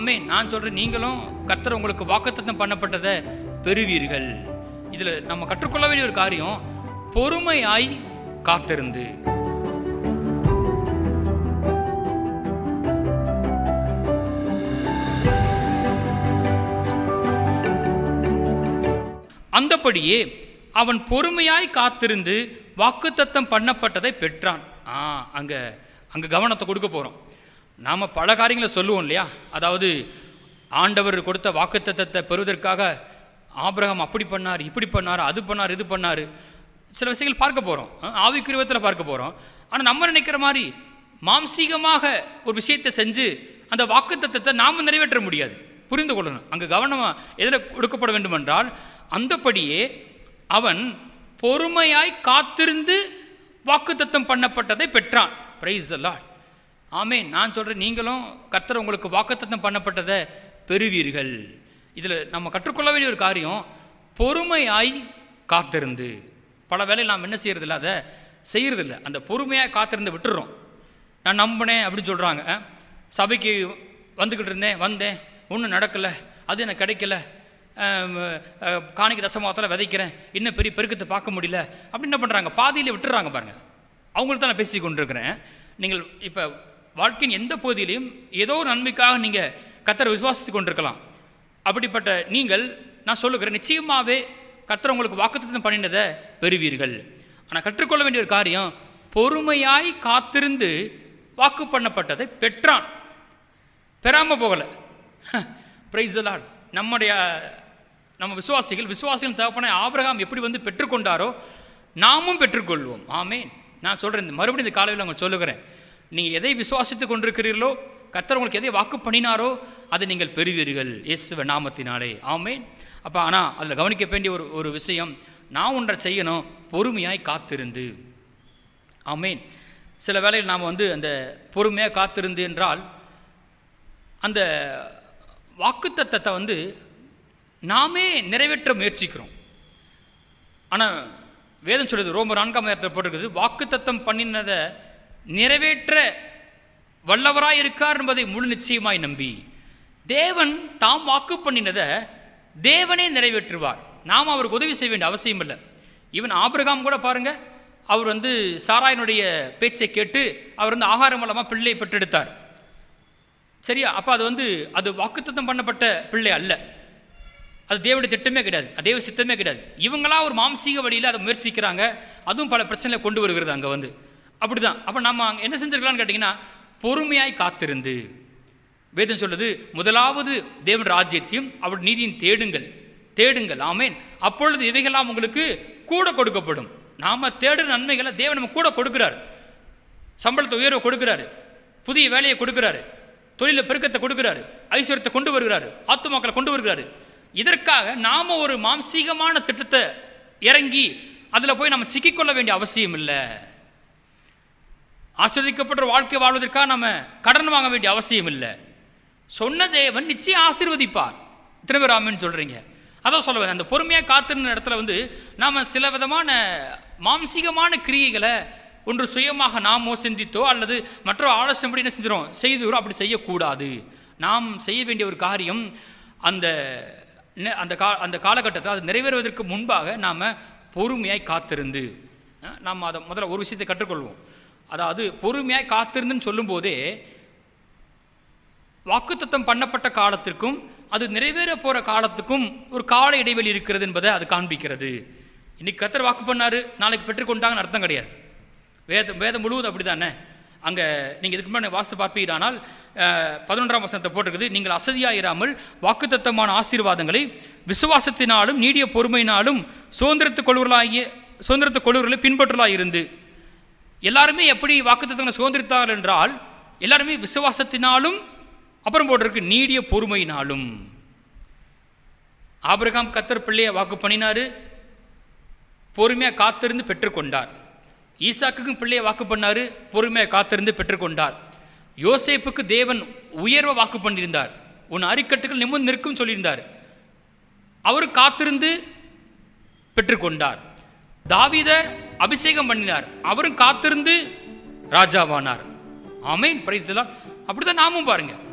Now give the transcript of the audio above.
ஆமென் நான் சொல்றேன் நீங்களும் கர்த்தர் உங்களுக்கு வாக்குத்தத்தம் பண்ணப்பட்டதை பெறுவீர்கள் இதுல நம்ம கற்றுக்கொள்ள வேண்டிய ஒரு காரியம் பொறுமையாய் காத்திருந்து அந்தபடியே அவன் பொறுமையாய் காத்திருந்து வாக்குத்தத்தம் பண்ணப்பட்டதை பெற்றான் ஆ அங்க அங்க கவனத்தை கொடுக்க போறோம் நாம பல காரியங்களை சொல்லுவோம் இல்லையா அதாவது ஆண்டவர் கொடுத்த வாக்குத்தத்தத்தை பெறுவதற்காக ஆபிரகாம் அப்படி பண்ணார் இப்படி பண்ணார் அது பண்ணார் இது பண்ணார் சில விஷயங்கள் பார்க்க போகிறோம் ஆவிக்குருவத்தில் பார்க்க போகிறோம் ஆனால் நம்ம நினைக்கிற மாதிரி மாம்சீகமாக ஒரு விஷயத்தை செஞ்சு அந்த வாக்குத்தத்தத்தை நாம் நிறைவேற்ற முடியாது புரிந்து கொள்ளணும் அங்கே கவனமாக எதில் கொடுக்கப்பட வேண்டுமென்றால் அந்தபடியே அவன் பொறுமையாய் காத்திருந்து வாக்குத்தத்தம் பண்ணப்பட்டதை பெற்றான் பிரைஸ் அல்லாட் ஆமென் நான் சொல்கிறேன் நீங்களும் கர்த்தர் உங்களுக்கு வாக்குத்தத்தம் பண்ணப்பட்டதை பெறுவீர்கள் இதில் நம்ம கற்றுக்கொள்ள வேண்டிய ஒரு காரியம் பொறுமையாய் காத்திருந்து பல வேளையில் நாம் என்ன செய்யறதில்ல அதை செய்யறதில்ல அந்த பொறுமையாக காத்திருந்து விட்டுறோம் நான் நம்பினேன் அப்படின்னு சொல்கிறாங்க சபைக்கு வந்துக்கிட்டு இருந்தேன் வந்தேன் ஒன்றும் நடக்கலை அது எனக்கு கிடைக்கல ஆம், அஹ், காணிக்கை தசமாவத்தில் விதைக்கிறேன் இன்னும் பெரிய பெருக்கத்தை பார்க்க முடியல அப்படி என்ன பண்ணுறாங்க பாதியில் விட்டுறாங்க பாருங்கள் அவங்கள்ட்ட தான் நான் பேசி கொண்டிருக்கிறேன் நீங்கள் இப்போ வாழ்க்கையின் எந்த பகுதியிலையும் ஏதோ ஒரு நன்மைக்காக நீங்கள் கத்தரை விசுவாசித்து கொண்டிருக்கலாம் அப்படிப்பட்ட நீங்கள் நான் சொல்லுகிறேன் நிச்சயமாகவே கத்தர் உங்களுக்கு வாக்குத்தத்தம் பண்ணினதை பெறுவீர்கள் ஆனால் கற்றுக்கொள்ள வேண்டிய ஒரு காரியம் பொறுமையாய் காத்திருந்து வாக்கு பண்ணப்பட்டதை பெற்றான் பெறாமல் போகலை பிரைஸ் நம்முடைய நம்ம விசுவாசிகள் விசுவாசிகள் தகப்பனை ஆபிரகாம் எப்படி வந்து பெற்றுக்கொண்டாரோ நாமும் பெற்றுக்கொள்வோம் ஆமென் நான் சொல்கிறேன் இந்த மறுபடியும் இந்த காலையில் அவங்க சொல்லுகிறேன் நீங்கள் எதை விசுவாசித்து கொண்டிருக்கிறீர்களோ கர்த்தர் உங்களுக்கு எதை வாக்கு பண்ணினாரோ அதை நீங்கள் பெறுவீர்கள் இயேசுவ நாமத்தினாலே ஆமென் அப்போ ஆனால் அதில் கவனிக்க வேண்டிய ஒரு ஒரு விஷயம் நான் ஒன்றை செய்யணும் பொறுமையாய் காத்திருந்து ஆமென் சில வேளையில் நாம் வந்து அந்த பொறுமையாக காத்திருந்து என்றால் அந்த வாக்குத்தத்தத்தை வந்து நாமே நிறைவேற்ற முயற்சிக்கிறோம் ஆனால் வேதம் சொல்லுது ரோமர் நான்காம் நேரத்தில் போட்டிருக்குது வாக்குத்தத்தம் பண்ணினதை நிறைவேற்ற வல்லவராய் இருக்கார் என்பதை முழு நிச்சயமாய் நம்பி தேவன் தாம் வாக்கு பண்ணினதை தேவனே நிறைவேற்றுவார் நாம் அவருக்கு உதவி செய்ய வேண்டிய அவசியம் இல்லை ஈவன் ஆபிரகாம் கூட பாருங்க அவர் வந்து சாராயனுடைய பேச்சை கேட்டு அவர் வந்து ஆகாரம் மூலமாக பிள்ளையை பெற்றெடுத்தார் சரியா அப்போ அது வந்து அது வாக்குத்தத்தம் பண்ணப்பட்ட பிள்ளை அல்ல அது தேவனுடைய திட்டமே கிடையாது அது தேவ சித்தமே கிடையாது இவங்களா ஒரு மாம்சீக வழியில் அதை முயற்சிக்கிறாங்க அதுவும் பல பிரச்சனைகளை கொண்டு வருகிறது அங்கே வந்து அப்படிதான் அப்போ நம்ம அங்கே என்ன செஞ்சிருக்கலாம்னு கேட்டிங்கன்னா பொறுமையாய் காத்திருந்து வேதம் சொல்லுது முதலாவது தேவன் ராஜ்யத்தையும் அவர் நீதியின் தேடுங்கள் தேடுங்கள் ஆமேன் அப்பொழுது இவைகளாம் உங்களுக்கு கூட கொடுக்கப்படும் நாம தேடுற நன்மைகளை தேவன் நம்ம கூட கொடுக்கிறார் சம்பளத்தை உயர்வை கொடுக்கிறாரு புதிய வேலையை கொடுக்கிறாரு தொழில பெருக்கத்தை கொடுக்கிறாரு ஐஸ்வர்யத்தை கொண்டு வருகிறாரு ஆத்துமாக்களை கொண்டு வருகிறாரு இதற்காக நாம ஒரு மாம்சீகமான திட்டத்தை இறங்கி அதில் போய் நம்ம சிக்கிக்கொள்ள வேண்டிய அவசியம் இல்லை ஆசிர்வதிக்கப்பட்ட வாழ்க்கை வாழ்வதற்காக நம்ம கடன் வாங்க வேண்டிய அவசியம் இல்லை சொன்ன தேவன் நிச்சயம் ஆசீர்வதிப்பார் இத்தனை பேர் ஆமென்னு சொல்கிறீங்க அதான் சொல்ல வரேன் அந்த பொறுமையாக காத்திருந்த இடத்துல வந்து நாம் சில விதமான மாம்சீகமான கிரியைகளை ஒன்று சுயமாக நாமோ சிந்தித்தோ அல்லது மற்ற ஆலோசனைப்படி என்ன செஞ்சிடும் செய்துகிறோம் அப்படி செய்யக்கூடாது நாம் செய்ய வேண்டிய ஒரு காரியம் அந்த நெ- அந்த கா அந்த காலகட்டத்தில் அது நிறைவேறுவதற்கு முன்பாக நாம் பொறுமையாய் காத்திருந்து அஹ், நாம் அதை முதல்ல ஒரு விஷயத்தை கற்றுக்கொள்வோம் அதாவது பொறுமையாய் காத்திருந்துன்னு சொல்லும்போதே வாக்குத்தத்தம் பண்ணப்பட்ட காலத்திற்கும் அது நிறைவேற போகிற காலத்துக்கும் ஒரு கால இடைவெளி இருக்கிறது என்பதை அது காண்பிக்கிறது இன்னைக்கு கத்தர் வாக்கு பண்ணாரு நாளைக்கு பெற்றுக்கொண்டாங்கன்னு அர்த்தம் கிடையாது வேதம் வேதம் முழுவதும் அப்படி தானே அங்கே நீங்கள் இதுக்கு முன்னாடி வாஸ்து பார்ப்பீரானால் அஹ், பதினொன்றாம் வசனத்தை போட்டிருக்குது நீங்கள் அசதியாயிராமல் வாக்குத்தத்தமான ஆசீர்வாதங்களை விசுவாசத்தினாலும் நீடிய பொறுமையினாலும் சுதந்திரத்துக் கொள்வர்களாகிய சுதந்திரத்து கொள்வர்களை பின்பற்றலாக இருந்து எல்லாருமே எப்படி வாக்குத்தத்தங்களை சுதந்திரித்தார்கள் என்றால் எல்லாருமே விசுவாசத்தினாலும் அப்புறம் போட்டிருக்கு நீடிய பொறுமையினாலும் ஆபிரகாம் கத்தர் பிள்ளையை வாக்கு பண்ணினாரு பொறுமையாக காத்திருந்து பெற்றுக்கொண்டார் ஈசாக்குக்கும் பிள்ளையை வாக்கு பண்ணாரு பொறுமையாக காத்திருந்து பெற்றுக்கொண்டார் யோசேப்புக்கு தேவன் உயர்வை வாக்கு பண்ணியிருந்தார் உன் அரிக்கட்டுகள் நிமிர்ந்து நிற்கும் சொல்லியிருந்தார் அவர் காத்திருந்து பெற்றுக்கொண்டார் தாவீதை அபிஷேகம் பண்ணினார் அவரும் காத்திருந்து ராஜாவானார் ஆமேன் பிரைஸ் எல்லாம் அப்படிதான் நாமும் பாருங்க